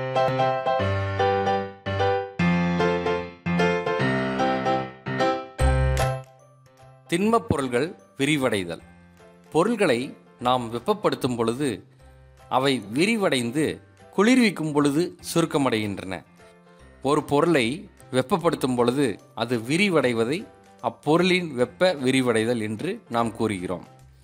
திண்மப் பொருள்கள் விரிவடைதல் பொருள்களை நாம் வெப்பப்படுத்தும் பொழுது அவை விரிவடைந்து குளிர்விக்கும் பொழுது சுருக்கமடைகின்றன ஒரு பொருளை வெப்பப்படுத்தும் பொழுது அது விரிவடைவதை அப்பொருளின் வெப்ப விரிவடைதல் என்று நாம் கூறுகிறோம்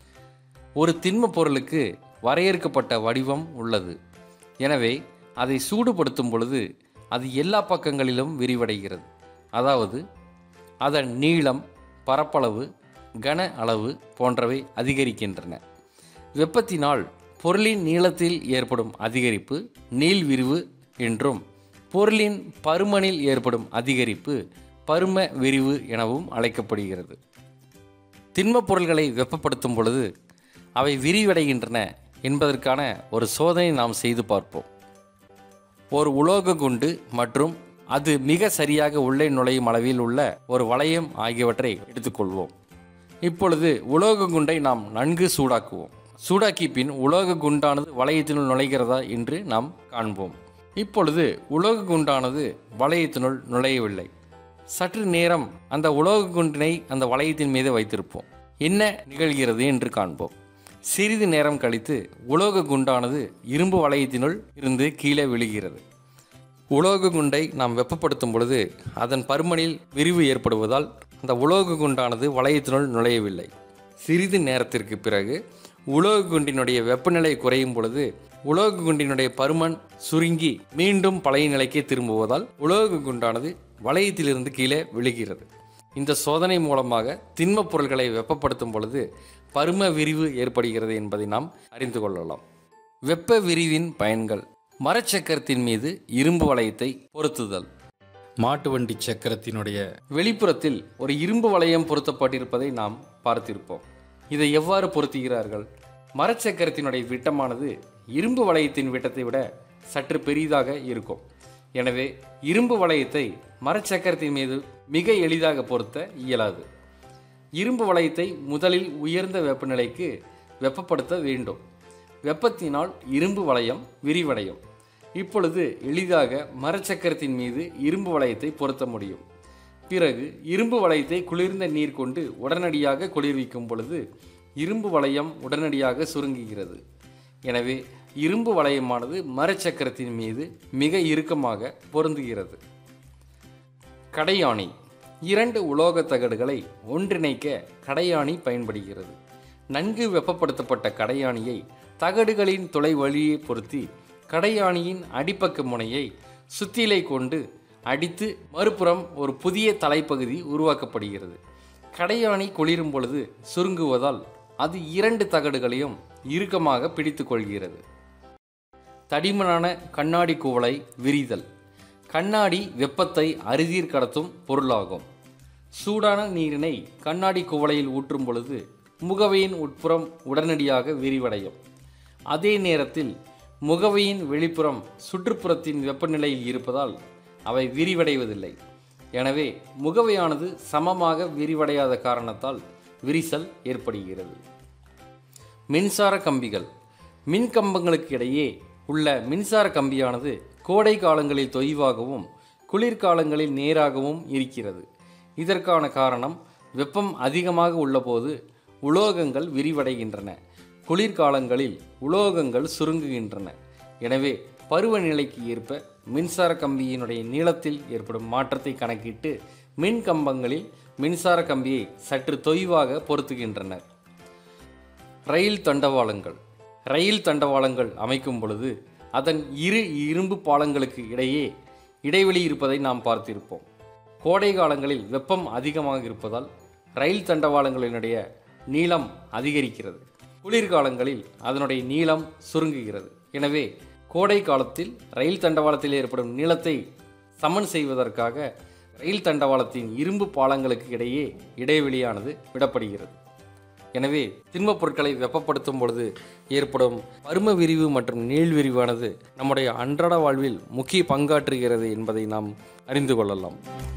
ஒரு திண்ம பொருளுக்கு வரையறுக்கப்பட்ட வடிவம் உள்ளது எனவே அதை சூடுபடுத்தும் பொழுது அது எல்லா பக்கங்களிலும் விரிவடைகிறது அதாவது அதன் நீளம் பரப்பளவு கன அளவு போன்றவை அதிகரிக்கின்றன வெப்பத்தினால் பொருளின் நீளத்தில் ஏற்படும் அதிகரிப்பு நீள்விரிவு என்றும் பொருளின் பருமனில் ஏற்படும் அதிகரிப்பு பரும விரிவு எனவும் அழைக்கப்படுகிறது திண்மப் பொருள்களை வெப்பப்படுத்தும் பொழுது அவை விரிவடைகின்றன என்பதற்கான ஒரு சோதனை நாம் செய்து பார்ப்போம் ஒரு உலோக குண்டு மற்றும் அது மிக சரியாக உள்ளே நுழையும் அளவில் உள்ள ஒரு வளையம் ஆகியவற்றை எடுத்துக்கொள்வோம் இப்பொழுது உலோக குண்டை நாம் நன்கு சூடாக்குவோம் சூடாக்கி பின் உலோக குண்டானது வளையத்தினுள் நுழைகிறதா என்று நாம் காண்போம் இப்பொழுது உலோக குண்டானது வளையத்தினுள் நுழையவில்லை சற்று நேரம் அந்த உலோக குண்டினை அந்த வளையத்தின் மீது வைத்திருப்போம் என்ன நிகழ்கிறது என்று காண்போம் சிறிது நேரம் கழித்து உலோக குண்டானது இரும்பு வளையத்தினுள் இருந்து கீழே விழுகிறது உலோக குண்டை நாம் வெப்பப்படுத்தும் பொழுது அதன் பருமனில் விரிவு ஏற்படுவதால் அந்த உலோக குண்டானது வளையத்தினுள் நுழையவில்லை சிறிது நேரத்திற்கு பிறகு உலோக குண்டினுடைய வெப்பநிலை குறையும் பொழுது உலோக குண்டினுடைய பருமன் சுருங்கி மீண்டும் பழைய நிலைக்கே திரும்புவதால் உலோக குண்டானது வளையத்திலிருந்து கீழே விழுகிறது இந்த சோதனை மூலமாக திண்மப் பொருள்களை வெப்பப்படுத்தும் பொழுது பரும விரிவு ஏற்படுகிறது என்பதை நாம் அறிந்து கொள்ளலாம் வெப்ப விரிவின் பயன்கள் மரச்சக்கரத்தின் மீது இரும்பு வளையத்தை பொருத்துதல் மாட்டு வண்டி சக்கரத்தினுடைய வெளிப்புறத்தில் ஒரு இரும்பு வளையம் பொருத்தப்பட்டிருப்பதை நாம் பார்த்திருப்போம் இதை எவ்வாறு பொருத்துகிறார்கள் மரச்சக்கரத்தினுடைய விட்டமானது இரும்பு வளையத்தின் விட்டத்தை விட சற்று பெரிதாக இருக்கும் எனவே இரும்பு வளையத்தை மரச்சக்கரத்தின் மீது மிக எளிதாக பொருத்த இயலாது இரும்பு வளையத்தை முதலில் உயர்ந்த வெப்பநிலைக்கு வெப்பப்படுத்த வேண்டும் வெப்பத்தினால் இரும்பு வளையம் விரிவடையும் இப்பொழுது எளிதாக மரச்சக்கரத்தின் மீது இரும்பு வளையத்தை பொருத்த முடியும் பிறகு இரும்பு வளையத்தை குளிர்ந்த நீர் கொண்டு உடனடியாக குளிர்விக்கும் பொழுது இரும்பு வளையம் உடனடியாக சுருங்குகிறது எனவே இரும்பு வளையமானது மரச்சக்கரத்தின் மீது மிக இறுக்கமாக பொருந்துகிறது கடையாணி இரண்டு உலோகத் தகடுகளை ஒன்றிணைக்க கடையாணி பயன்படுகிறது நன்கு வெப்பப்படுத்தப்பட்ட கடையாணியை தகடுகளின் துளை வழியே பொருத்தி கடையாணியின் அடிப்பக்க முனையை சுத்திலை கொண்டு அடித்து மறுபுறம் ஒரு புதிய தலைப்பகுதி உருவாக்கப்படுகிறது கடையாணி குளிரும் பொழுது சுருங்குவதால் அது இரண்டு தகடுகளையும் இறுக்கமாக பிடித்துக் கொள்கிறது தடிமனான கண்ணாடி குவளை விரிதல் கண்ணாடி வெப்பத்தை அரிதீர் கடத்தும் பொருளாகும் சூடான நீரினை கண்ணாடி குவளையில் ஊற்றும் பொழுது முகவையின் உட்புறம் உடனடியாக விரிவடையும் அதே நேரத்தில் முகவையின் வெளிப்புறம் சுற்றுப்புறத்தின் வெப்பநிலையில் இருப்பதால் அவை விரிவடைவதில்லை எனவே முகவையானது சமமாக விரிவடையாத காரணத்தால் விரிசல் ஏற்படுகிறது மின்சார கம்பிகள் மின் கம்பங்களுக்கு இடையே உள்ள மின்சார கம்பியானது கோடை காலங்களில் தொய்வாகவும் குளிர்காலங்களில் நேராகவும் இருக்கிறது இதற்கான காரணம் வெப்பம் அதிகமாக உள்ளபோது உலோகங்கள் விரிவடைகின்றன குளிர்காலங்களில் உலோகங்கள் சுருங்குகின்றன எனவே பருவநிலைக்கு ஏற்ப மின்சார கம்பியினுடைய நீளத்தில் ஏற்படும் மாற்றத்தை கணக்கிட்டு மின் கம்பங்களில் மின்சார கம்பியை சற்று தொய்வாக பொருத்துகின்றனர் ரயில் தண்டவாளங்கள் ரயில் தண்டவாளங்கள் அமைக்கும் பொழுது அதன் இரு இரும்பு பாலங்களுக்கு இடையே இடைவெளி இருப்பதை நாம் பார்த்திருப்போம் கோடை காலங்களில் வெப்பம் அதிகமாக இருப்பதால் ரயில் தண்டவாளங்களினுடைய நீளம் அதிகரிக்கிறது குளிர்காலங்களில் அதனுடைய நீளம் சுருங்குகிறது எனவே கோடை காலத்தில் ரயில் தண்டவாளத்தில் ஏற்படும் நீளத்தை சமன் செய்வதற்காக ரயில் தண்டவாளத்தின் இரும்பு பாலங்களுக்கு இடையே இடைவெளியானது விடப்படுகிறது எனவே திண்மப் பொருட்களை வெப்பப்படுத்தும் பொழுது ஏற்படும் பரும விரிவு மற்றும் நீள் விரிவானது நம்முடைய அன்றாட வாழ்வில் முக்கிய பங்காற்றுகிறது என்பதை நாம் அறிந்து கொள்ளலாம்